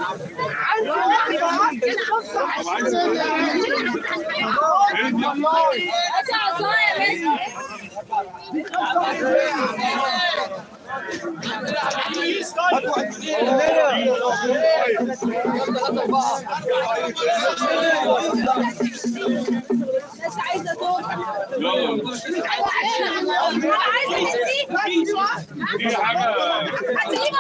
مش عايزه دول يلا عايزه دي حاجه هاتي لي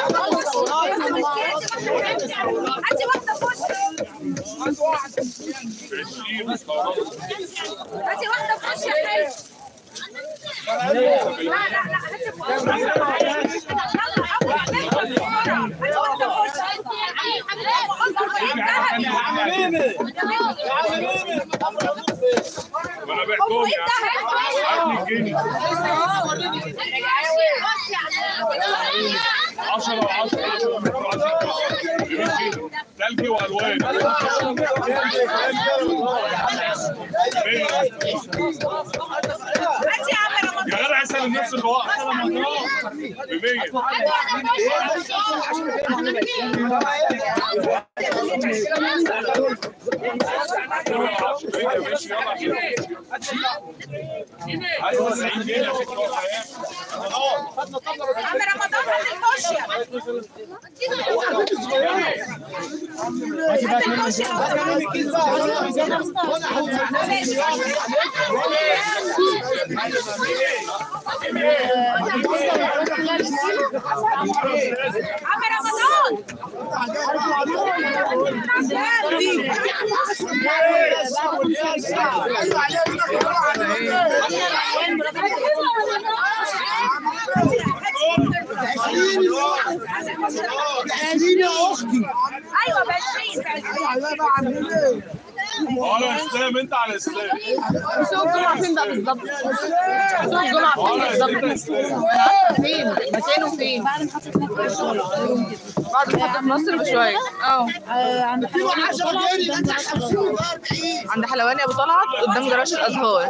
هاتي واحده في وشي 20 خلاص هاتي واحده في وشي يا حلو لا لا لا هاتي في وشي هاتي واحده في وانا بعتهم يا عم هات لي جنيه 10 و10 تلجي والوان هاتي يا عم رمضان يا جدع اسال الناس اللي واقف ب 100 ايوه 90 جنيه عشان تروح عم رمضان هات الفوشيا هات الفوشيا عم رمضان ايوه ب 20 اه على اسلام انت على اسلام سوق الجمعة فين بقى بالظبط؟ سوق الجمعة اه فين على بالظبط؟ اسلام فين؟ مكانه فين؟ بعد محطة مصر بعد محطة مصر بشوية اه عند عند حلواني ابو طلعت قدام جراج الازهار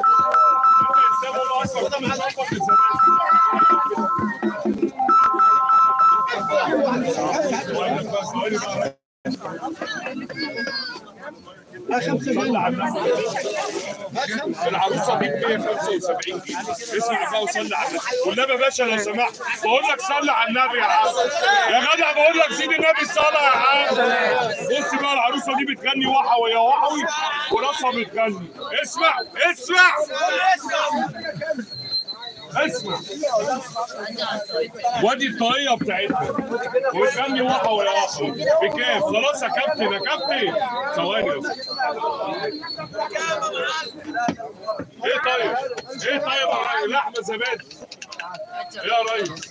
العروسه دي ب 175 جنيه اسمع بقى وصلي على النبي والنبي يا باشا لو سمحت بقول لك صلي على النبي يا عم يا جدع بقول لك سيدي النبي الصلاه يا عم بص بقى العروسه دي بتغني وحوي يا وحوي وراسها بتغني اسمع اسمع اسمع وادي الطاقيه بتاعتها وتغني وحوي يا وحوي بكام خلاص يا كابتن يا كابتن ثواني بس ايه طيب؟ ايه طيب يا راجل؟ لحمه زبادي. إيه يا ريس؟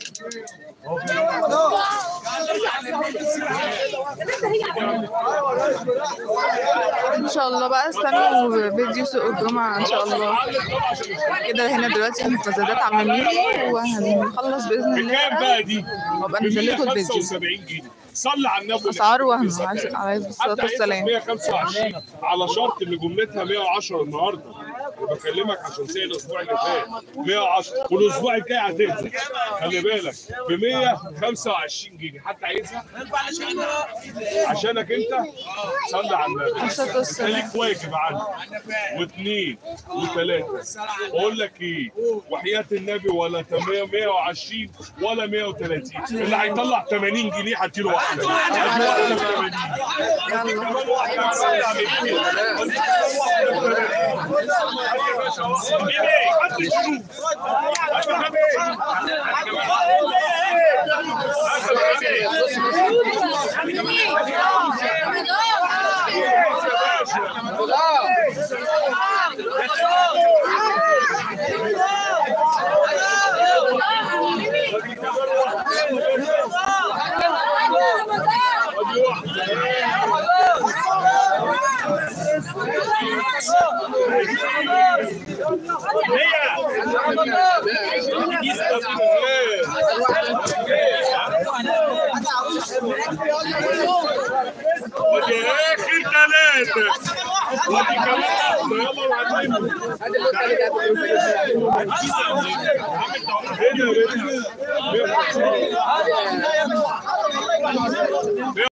ان شاء الله بقى استنوا فيديو سوق الجمعة ان شاء الله كده هنا دلوقتي المفازات عم ميمي وهنخلص باذن الله بكام بقى دي؟ وابقى انزل لكم الفيديو 175 جنيه. صلي على النبي اسعار وهم عليه عليه الصلاه حتى والسلام 125 على شرط اللي جملتها 110 النهارده بكلمك عشان زي الاسبوع اللي فات 110 والاسبوع الجاي هتنزل خلي بالك ب 125 جنيه حد عايزها عشانك انت صلي على النبي الصلاة انت والسلام. ليك واجب عندي واثنين وثلاثه اقول لك ايه وحياه النبي ولا 120 ولا 130 اللي هيطلع 80 جنيه هديله واحده هديله 80 يلا كمان واحده صلي على النبي. يا باشا واحدة. حد يشوف. ادي واحده ودي اخر ثلاثة ودي كمان واحدة يلا معلمين ايه ده ايه ده